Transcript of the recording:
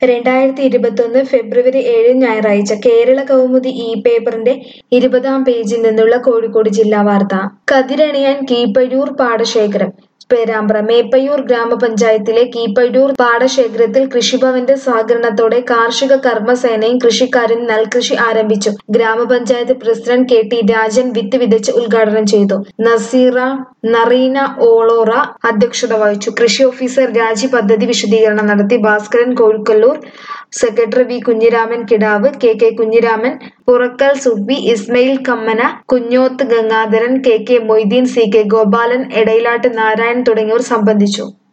രണ്ടായിരത്തി ഇരുപത്തൊന്ന് ഫെബ്രുവരി ഏഴ് ഞായറാഴ്ച കേരള കൗമുദി ഇ പേപ്പറിന്റെ ഇരുപതാം പേജിൽ നിന്നുള്ള കോഴിക്കോട് ജില്ലാ വാർത്ത കതിരണിയാൻ കീപ്പഴൂർ പാടശേഖരം പേരാമ്പ്ര മേപ്പയ്യൂർ ഗ്രാമപഞ്ചായത്തിലെ കീപ്പഴൂർ പാടശേഖരത്തിൽ കൃഷിഭവന്റെ സഹകരണത്തോടെ കാർഷിക കർമ്മസേനയും കൃഷിക്കാരും നെൽകൃഷി ആരംഭിച്ചു ഗ്രാമപഞ്ചായത്ത് പ്രസിഡന്റ് കെ ടി രാജൻ വിത്ത് വിതച്ച് ഉദ്ഘാടനം ചെയ്തു നസീറ നറീന ഓളോറ അധ്യക്ഷത വഹിച്ചു കൃഷി ഓഫീസർ രാജി പദ്ധതി വിശദീകരണം നടത്തി Bhaskaran Kozhikkalloor secretary V Kunhiraman Kidavu K K Kunhiraman Purakkal Subbi Ismail Kammana Kunhoth Gangadharan K K Moideen C K Gopalan Edayilatt Narayanan തുടങ്ങിയവർ സംബന്ധിച്ചു